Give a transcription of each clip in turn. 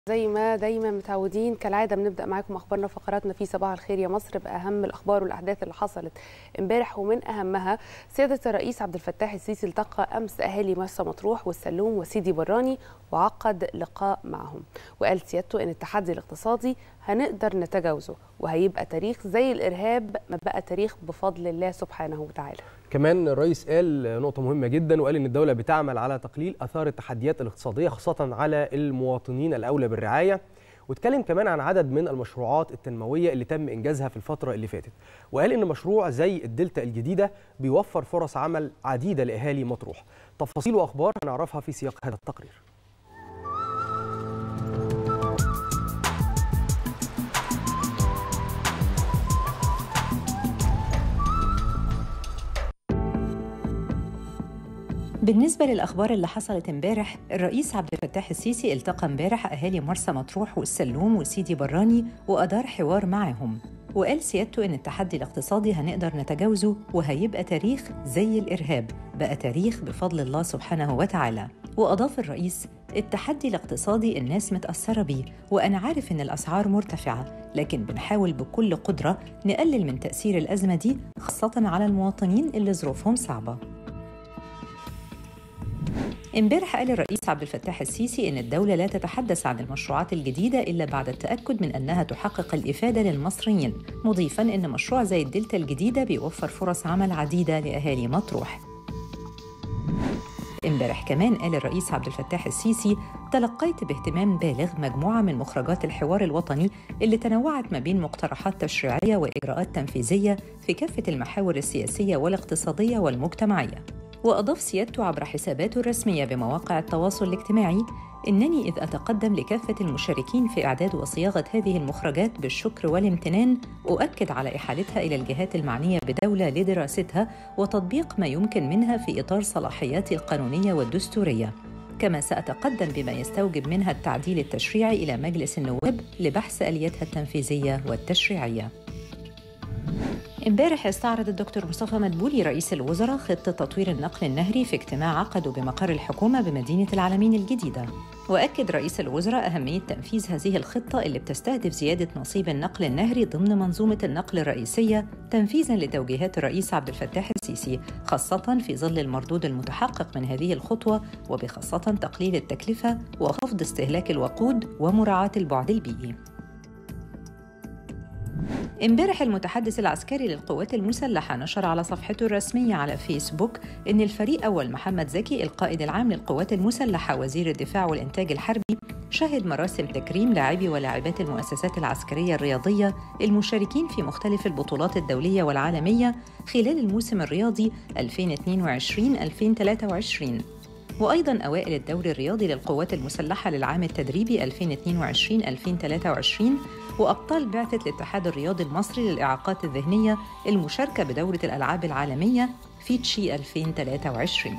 زي ما دايما متعودين كالعاده بنبدا معاكم اخبارنا فقراتنا في صباح الخير يا مصر باهم الاخبار والاحداث اللي حصلت امبارح ومن اهمها سياده الرئيس عبد الفتاح السيسي التقى امس اهالي مرسى مطروح والسلوم وسيدي براني وعقد لقاء معهم وقال سيادته ان التحدي الاقتصادي هنقدر نتجاوزه وهيبقى تاريخ زي الارهاب ما بقى تاريخ بفضل الله سبحانه وتعالى كمان الرئيس قال نقطة مهمة جدا وقال إن الدولة بتعمل على تقليل آثار التحديات الاقتصادية خاصة على المواطنين الأولى بالرعاية واتكلم كمان عن عدد من المشروعات التنموية اللي تم إنجازها في الفترة اللي فاتت وقال إن مشروع زي الدلتا الجديدة بيوفر فرص عمل عديدة لأهالي مطروح تفاصيل وأخبار هنعرفها في سياق هذا التقرير بالنسبة للأخبار اللي حصلت امبارح الرئيس عبد الفتاح السيسي التقى امبارح أهالي مرسى مطروح والسلوم وسيدي براني وأدار حوار معهم وقال سيادته إن التحدي الاقتصادي هنقدر نتجاوزه وهيبقى تاريخ زي الإرهاب بقى تاريخ بفضل الله سبحانه وتعالى وأضاف الرئيس التحدي الاقتصادي الناس متأثرة بيه وأنا عارف إن الأسعار مرتفعة لكن بنحاول بكل قدرة نقلل من تأثير الأزمة دي خاصة على المواطنين اللي ظروفهم صعبة امبارح قال الرئيس عبد الفتاح السيسي ان الدوله لا تتحدث عن المشروعات الجديده الا بعد التاكد من انها تحقق الافاده للمصريين مضيفا ان مشروع زي الدلتا الجديده بيوفر فرص عمل عديده لاهالي مطروح امبارح كمان قال الرئيس عبد الفتاح السيسي تلقيت باهتمام بالغ مجموعه من مخرجات الحوار الوطني اللي تنوعت ما بين مقترحات تشريعيه واجراءات تنفيذيه في كافه المحاور السياسيه والاقتصاديه والمجتمعيه وأضاف سيادته عبر حساباته الرسمية بمواقع التواصل الاجتماعي إنني إذ أتقدم لكافة المشاركين في إعداد وصياغة هذه المخرجات بالشكر والامتنان أؤكد على إحالتها إلى الجهات المعنية بدولة لدراستها وتطبيق ما يمكن منها في إطار صلاحياتي القانونية والدستورية كما سأتقدم بما يستوجب منها التعديل التشريعي إلى مجلس النواب لبحث آلياتها التنفيذية والتشريعية امبارح استعرض الدكتور مصطفى مدبولي رئيس الوزراء خطة تطوير النقل النهري في اجتماع عقده بمقر الحكومة بمدينة العالمين الجديدة وأكد رئيس الوزراء أهمية تنفيذ هذه الخطة اللي بتستهدف زيادة نصيب النقل النهري ضمن منظومة النقل الرئيسية تنفيذا لتوجيهات الرئيس عبد الفتاح السيسي خاصة في ظل المردود المتحقق من هذه الخطوة وبخاصة تقليل التكلفة وخفض استهلاك الوقود ومراعاة البعد البيئي امبارح المتحدث العسكري للقوات المسلحة نشر على صفحته الرسمية على فيسبوك إن الفريق أول محمد زكي القائد العام للقوات المسلحة وزير الدفاع والإنتاج الحربي شهد مراسم تكريم لاعبي ولاعبات المؤسسات العسكرية الرياضية المشاركين في مختلف البطولات الدولية والعالمية خلال الموسم الرياضي 2022-2023 وأيضا أوائل الدوري الرياضي للقوات المسلحة للعام التدريبي 2022-2023 وأبطال بعثة الاتحاد الرياضي المصري للإعاقات الذهنية المشاركة بدورة الألعاب العالمية فيتشي 2023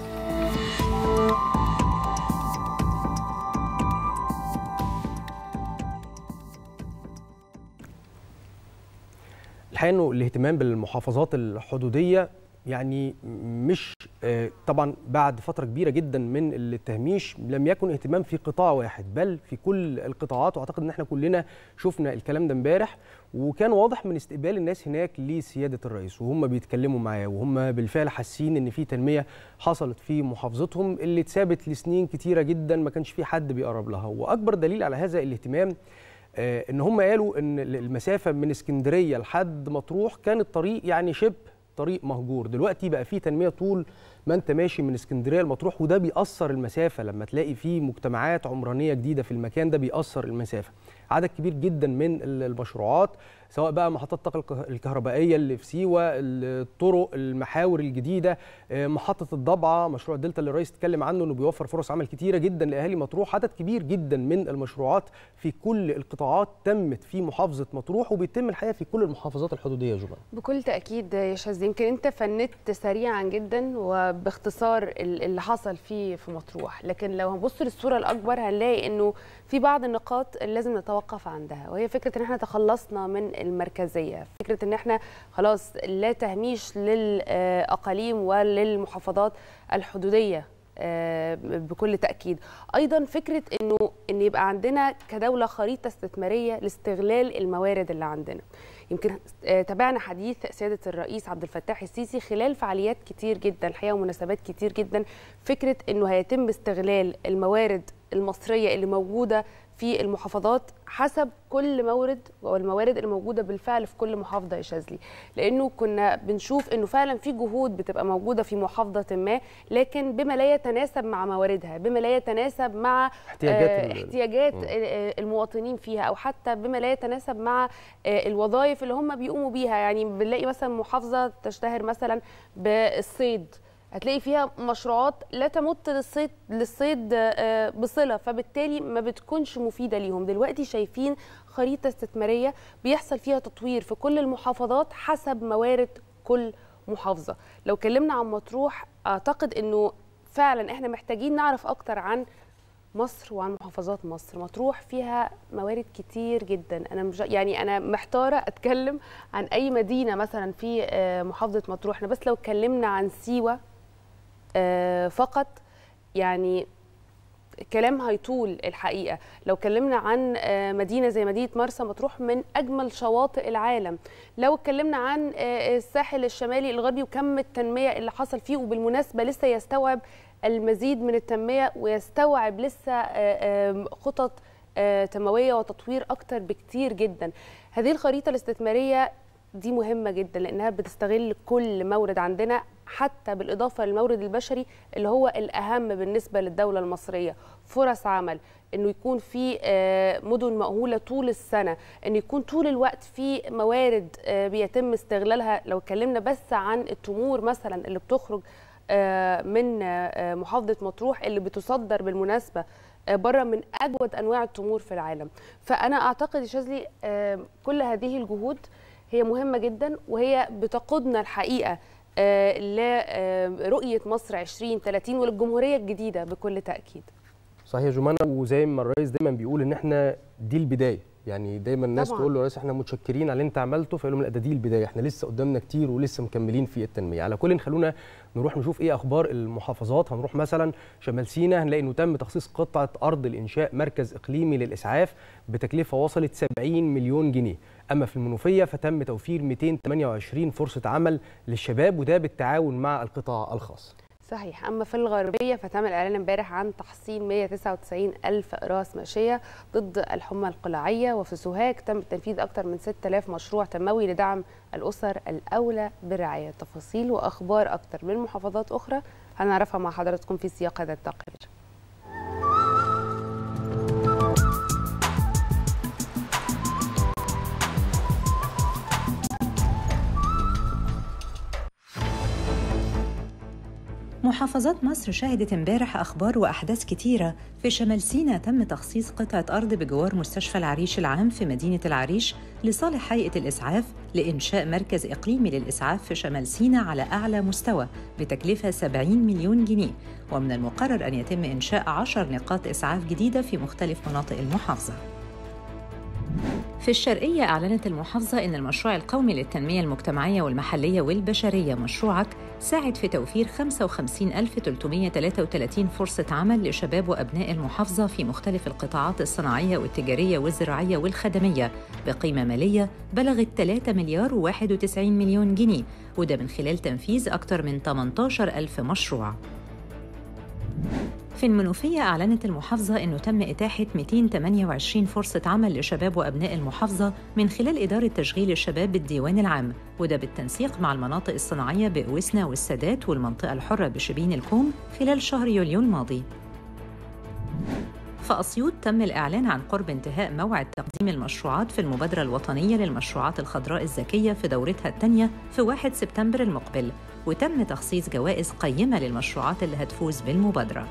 الحقيقة إنه الاهتمام بالمحافظات الحدودية يعني مش طبعا بعد فتره كبيره جدا من التهميش لم يكن اهتمام في قطاع واحد بل في كل القطاعات واعتقد ان احنا كلنا شفنا الكلام ده امبارح وكان واضح من استقبال الناس هناك لسياده الرئيس وهم بيتكلموا معاه وهم بالفعل حاسين ان في تنميه حصلت في محافظتهم اللي اتثابت لسنين كتيره جدا ما كانش في حد بيقرب لها واكبر دليل على هذا الاهتمام ان هم قالوا ان المسافه من اسكندريه لحد مطروح كان الطريق يعني شبه طريق مهجور دلوقتي بقى فيه تنميه طول ما انت ماشي من اسكندريه لمطروح وده بيأثر المسافه لما تلاقي فيه مجتمعات عمرانيه جديده في المكان ده بيأثر المسافه عدد كبير جدا من المشروعات سواء بقى محطات الطاقه الكهربائيه اللي في سيوه الطرق المحاور الجديده محطه الضبعه مشروع الدلتا اللي الرئيس اتكلم عنه انه بيوفر فرص عمل كتيره جدا لاهالي مطروح عدد كبير جدا من المشروعات في كل القطاعات تمت في محافظه مطروح وبيتم الحقيقه في كل المحافظات الحدوديه جبل بكل تاكيد يا شاذ يمكن انت فندت سريعا جدا وباختصار اللي حصل فيه في مطروح لكن لو هنبص للصوره الاكبر هنلاقي انه في بعض النقاط اللي لازم نتوقف عندها وهي فكره ان احنا تخلصنا من المركزيه فكره ان احنا خلاص لا تهميش للاقاليم وللمحافظات الحدوديه بكل تاكيد ايضا فكره انه ان يبقى عندنا كدوله خريطه استثماريه لاستغلال الموارد اللي عندنا يمكن تابعنا حديث سياده الرئيس عبد الفتاح السيسي خلال فعاليات كتير جدا الحقيقه ومناسبات كتير جدا فكره انه هيتم استغلال الموارد المصريه اللي موجوده في المحافظات حسب كل مورد والموارد الموجوده بالفعل في كل محافظه يا شاذلي لانه كنا بنشوف انه فعلا في جهود بتبقى موجوده في محافظه ما لكن بما لا يتناسب مع مواردها بما لا يتناسب مع احتياجات احتياجات المواطنين فيها او حتى بما لا يتناسب مع الوظائف اللي هم بيقوموا بيها يعني بنلاقي مثلا محافظه تشتهر مثلا بالصيد هتلاقي فيها مشروعات لا تمت للصيد للصيد بصله فبالتالي ما بتكونش مفيده ليهم دلوقتي شايفين خريطه استثماريه بيحصل فيها تطوير في كل المحافظات حسب موارد كل محافظه لو اتكلمنا عن مطروح اعتقد انه فعلا احنا محتاجين نعرف اكتر عن مصر وعن محافظات مصر مطروح فيها موارد كتير جدا انا مش يعني انا محتاره اتكلم عن اي مدينه مثلا في محافظه مطروح احنا بس لو اتكلمنا عن سيوه فقط يعني كلام هيطول الحقيقه لو اتكلمنا عن مدينه زي مدينه مرسى مطروح من اجمل شواطئ العالم لو اتكلمنا عن الساحل الشمالي الغربي وكم التنميه اللي حصل فيه وبالمناسبه لسه يستوعب المزيد من التنميه ويستوعب لسه خطط تنمويه وتطوير اكتر بكتير جدا هذه الخريطه الاستثماريه دي مهمة جدا لأنها بتستغل كل مورد عندنا حتى بالإضافة للمورد البشري اللي هو الأهم بالنسبة للدولة المصرية فرص عمل انه يكون في مدن مأهولة طول السنة انه يكون طول الوقت في موارد بيتم استغلالها لو اتكلمنا بس عن التمور مثلا اللي بتخرج من محافظة مطروح اللي بتصدر بالمناسبة بره من اجود انواع التمور في العالم فانا اعتقد يا شاذلي كل هذه الجهود هي مهمه جدا وهي بتقودنا الحقيقه لرؤيه مصر 2030 وللجمهوريه الجديده بكل تاكيد صحيح جمانة وزي ما الرئيس دايما بيقول ان احنا دي البدايه يعني دايما الناس طبعاً. تقول له يا ريس احنا متشكرين على اللي انت عملته فيقول لهم لا ده دي البدايه احنا لسه قدامنا كتير ولسه مكملين في التنميه على كل خلونا نروح نشوف ايه اخبار المحافظات هنروح مثلا شمال سيناء هنلاقي انه تم تخصيص قطعه ارض لانشاء مركز اقليمي للاسعاف بتكلفه وصلت 70 مليون جنيه اما في المنوفيه فتم توفير 228 فرصه عمل للشباب وده بالتعاون مع القطاع الخاص صحيح اما في الغربيه فتم الاعلان امبارح عن تحصين 199 الف راس ماشيه ضد الحمى القلاعيه وفي سوهاج تم تنفيذ اكثر من 6000 مشروع تنموي لدعم الاسر الاولى بالرعايه تفاصيل واخبار اكثر من محافظات اخرى هنعرفها مع حضراتكم في سياق هذا التقرير محافظات مصر شهدت امبارح أخبار وأحداث كتيرة في شمال سيناء تم تخصيص قطعة أرض بجوار مستشفى العريش العام في مدينة العريش لصالح هيئة الإسعاف لإنشاء مركز إقليمي للإسعاف في شمال سيناء على أعلى مستوى بتكلفة 70 مليون جنيه ومن المقرر أن يتم إنشاء 10 نقاط إسعاف جديدة في مختلف مناطق المحافظة في الشرقية أعلنت المحافظة أن المشروع القومي للتنمية المجتمعية والمحلية والبشرية مشروعك ساعد في توفير 55333 فرصة عمل لشباب وأبناء المحافظة في مختلف القطاعات الصناعية والتجارية والزراعية والخدمية بقيمة مالية بلغت 3 مليار و91 مليون جنيه وده من خلال تنفيذ أكثر من 18 ألف مشروع في المنوفية أعلنت المحافظة أنه تم إتاحة 228 فرصة عمل لشباب وأبناء المحافظة من خلال إدارة تشغيل الشباب بالديوان العام وده بالتنسيق مع المناطق الصناعية بأوسنا والسادات والمنطقة الحرة بشبين الكوم خلال شهر يوليو الماضي في أسيوط تم الإعلان عن قرب انتهاء موعد تقديم المشروعات في المبادرة الوطنية للمشروعات الخضراء الذكية في دورتها الثانية في 1 سبتمبر المقبل وتم تخصيص جوائز قيمة للمشروعات اللي هتفوز بالمبادرة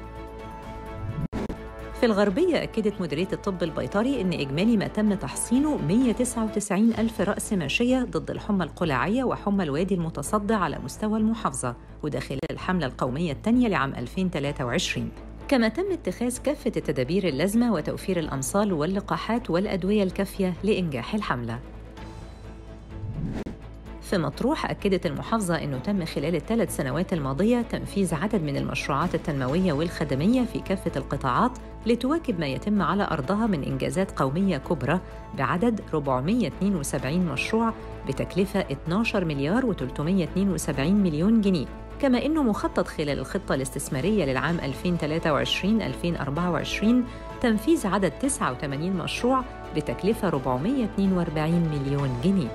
في الغربية أكدت مديرية الطب البيطري أن إجمالي ما تم تحصينه 199 ألف رأس ماشية ضد الحمى القلاعية وحمى الوادي المتصدع على مستوى المحافظة وده خلال الحملة القومية الثانية لعام 2023 كما تم اتخاذ كافة التدابير اللازمة وتوفير الأمصال واللقاحات والأدوية الكافية لإنجاح الحملة في مطروح أكدت المحافظة أنه تم خلال الثلاث سنوات الماضية تنفيذ عدد من المشروعات التنموية والخدمية في كافة القطاعات لتواكب ما يتم على أرضها من إنجازات قومية كبرى بعدد 472 مشروع بتكلفة 12 مليار و372 مليون جنيه كما أنه مخطط خلال الخطة الاستثمارية للعام 2023-2024 تنفيذ عدد 89 مشروع بتكلفة 442 مليون جنيه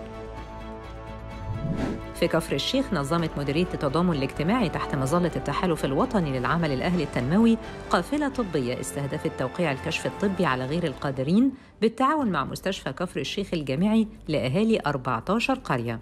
في كفر الشيخ نظمت مديرية التضامن الاجتماعي تحت مظلة التحالف الوطني للعمل الأهلي التنموي قافلة طبية استهدفت توقيع الكشف الطبي على غير القادرين بالتعاون مع مستشفى كفر الشيخ الجامعي لأهالي 14 قرية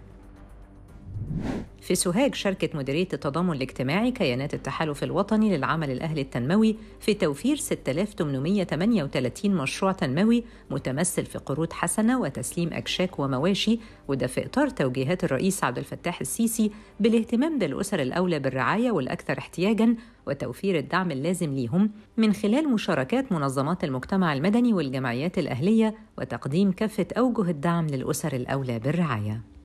في سوهاج شاركت مديرية التضامن الاجتماعي كيانات التحالف الوطني للعمل الأهلي التنموي في توفير 6838 مشروع تنموي متمثل في قروض حسنة وتسليم أكشاك ومواشي وده في إطار توجيهات الرئيس عبد الفتاح السيسي بالاهتمام بالأسر الأولى بالرعاية والأكثر احتياجاً وتوفير الدعم اللازم ليهم من خلال مشاركات منظمات المجتمع المدني والجمعيات الأهلية وتقديم كافة أوجه الدعم للأسر الأولى بالرعاية